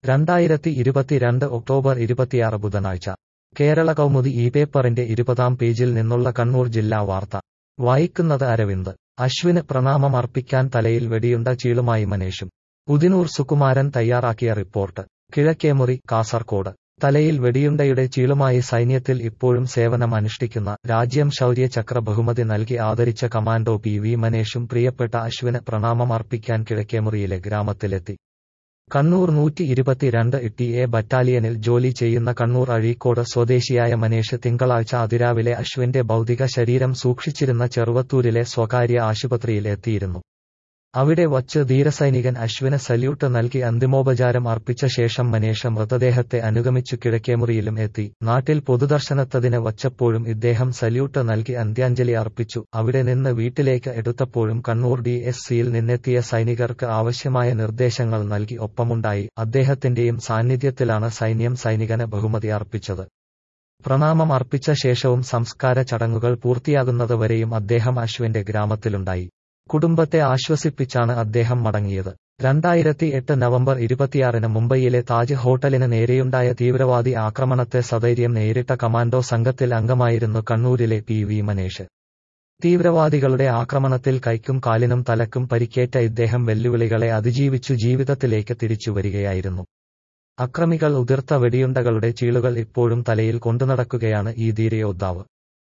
രണ്ടായിരത്തി ഇരുപത്തിരണ്ട് ഒക്ടോബർ ഇരുപത്തിയാറ് ബുധനാഴ്ച കേരള കൗമുദി ഈ പേപ്പറിന്റെ ഇരുപതാം പേജിൽ നിന്നുള്ള കണ്ണൂർ ജില്ലാ വാർത്ത വായിക്കുന്നത് അരവിന്ദ് അശ്വിന് പ്രണാമം അർപ്പിക്കാൻ തലയിൽ വെടിയുണ്ട ചീളുമായി മനേഷും ഉദിനൂർ സുകുമാരൻ തയ്യാറാക്കിയ റിപ്പോർട്ട് കിഴക്കേമുറി കാസർകോട് തലയിൽ വെടിയുണ്ടയുടെ ചീളുമായി സൈന്യത്തിൽ ഇപ്പോഴും സേവനം അനുഷ്ഠിക്കുന്ന രാജ്യം ശൗര്യചക്ര ബഹുമതി നൽകി ആദരിച്ച കമാൻഡോ പി വി മനേഷും പ്രിയപ്പെട്ട അശ്വിന് പ്രണാമം അർപ്പിക്കാൻ കിഴക്കേമുറിയിലെ ഗ്രാമത്തിലെത്തി കണ്ണൂർ നൂറ്റി ഇരുപത്തിരണ്ട് ടി എ ബറ്റാലിയനിൽ ജോലി ചെയ്യുന്ന കണ്ണൂർ അഴീക്കോട് സ്വദേശിയായ മനേഷ് തിങ്കളാഴ്ച അതിരാവിലെ അശ്വിന്റെ ഭൗതിക ശരീരം സൂക്ഷിച്ചിരുന്ന ചെറുവത്തൂരിലെ സ്വകാര്യ ആശുപത്രിയിൽ എത്തിയിരുന്നു അവിടെ വച്ച് ധീരസൈനികൻ അശ്വിന് സല്യൂട്ട് നൽകി അന്തിമോപചാരം അർപ്പിച്ച ശേഷം മനേഷ മൃതദേഹത്തെ അനുഗമിച്ചു കിഴക്കേമുറിയിലും എത്തി നാട്ടിൽ പൊതുദർശനത്തതിന് വച്ചപ്പോഴും ഇദ്ദേഹം സല്യൂട്ട് നൽകി അന്ത്യാഞ്ജലി അർപ്പിച്ചു അവിടെ നിന്ന് വീട്ടിലേക്ക് എടുത്തപ്പോഴും കണ്ണൂർ ഡി എസ് സിയിൽ നിന്നെത്തിയ സൈനികർക്ക് ആവശ്യമായ നിർദ്ദേശങ്ങൾ നൽകി ഒപ്പമുണ്ടായി അദ്ദേഹത്തിന്റെയും സാന്നിധ്യത്തിലാണ് സൈന്യം സൈനികന് ബഹുമതി അർപ്പിച്ചത് പ്രണാമം അർപ്പിച്ച ശേഷവും സംസ്കാര ചടങ്ങുകൾ പൂർത്തിയാകുന്നതുവരെയും അദ്ദേഹം അശ്വിന്റെ ഗ്രാമത്തിലുണ്ടായി കുടുംബത്തെ ആശ്വസിപ്പിച്ചാണ് അദ്ദേഹം മടങ്ങിയത് രണ്ടായിരത്തി എട്ട് നവംബർ ഇരുപത്തിയാറിന് മുംബൈയിലെ താജ് ഹോട്ടലിന് നേരെയുണ്ടായ തീവ്രവാദി ആക്രമണത്തെ സധൈര്യം നേരിട്ട കമാൻഡോ സംഘത്തിൽ അംഗമായിരുന്നു കണ്ണൂരിലെ പി വി മനേഷ് തീവ്രവാദികളുടെ ആക്രമണത്തിൽ കൈക്കും കാലിനും തലക്കും പരിക്കേറ്റ ഇദ്ദേഹം വെല്ലുവിളികളെ അതിജീവിച്ചു ജീവിതത്തിലേക്ക് തിരിച്ചുവരികയായിരുന്നു അക്രമികൾ ഉതിർത്ത വെടിയുണ്ടകളുടെ ചീളുകൾ ഇപ്പോഴും തലയിൽ കൊണ്ടുനടക്കുകയാണ് ഈ ധീരയോദ്ധാവ്